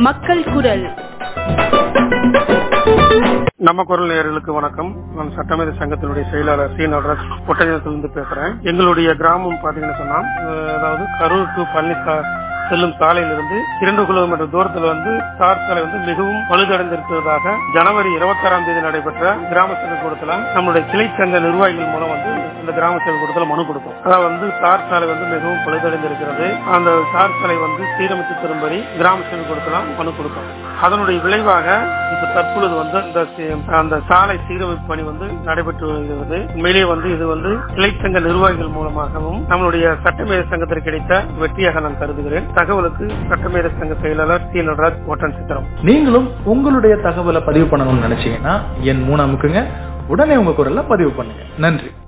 மக்கள் குரல் நம்ம குரல் நேயர்களுக்கு வணக்கம் நான் சட்டமேத சங்கத்தினுடைய செயலாளர் சி நடராஜ் ஒட்டஞ்சத்திலிருந்து பேசுறேன் எங்களுடைய கிராமம் பாத்தீங்கன்னு சொன்னா அஹ், அதாவது கரூர் டு பழனி சா- செல்லும் சாலையிலிருந்து இரண்டு கிலோமீட்டர் தூரத்தில் வந்து தார் சாலை வந்து மிகவும் பழுதடைந்திருப்பதாக ஜனவரி இருபத்தாறாம் தேதி நடைபெற்ற கிராம சபை கூட்டத்தில் நம்மளுடைய கிளை சங்க நிர்வாகிகள் மூலம் வந்து இந்த கிராம சபை கூட்டத்தில் மனு கொடுத்தோம் அதாவது வந்து தார் சாலை வந்து மிகவும் பழுதடைந்திருக்கிறது அந்த தார் சாலை வந்து சீரமைத்து தரும்படி கிராம சபை கூட்டத்தில் மனு கொடுத்தோம் அதனுடைய விளைவாக இப்ப தற்பொழுது வந்து அந்த சி- அந்த சாலை சீரமைப்பு பணி வந்து நடைபெற்று வருகிறது உண்மையிலேயே வந்து இது வந்து கிளைச்சங்க நிர்வாகிகள் மூலமாகவும் நம்மளுடைய சட்டமேத சங்கத்திற்கு கிடைத்த வெற்றியாக நான் கருதுகிறேன் தகவலுக்கு சட்டமேத சங்க செயலாளர் சி நடராஜ் ஒட்டன் சித்திரம் நீங்களும் உங்களுடைய தகவலை பதிவு பண்ணணும்னு நினைச்சீங்கன்னா என் மூணு அமுக்குங்க உடனே உங்க குரல்ல பதிவு பண்ணுங்க நன்றி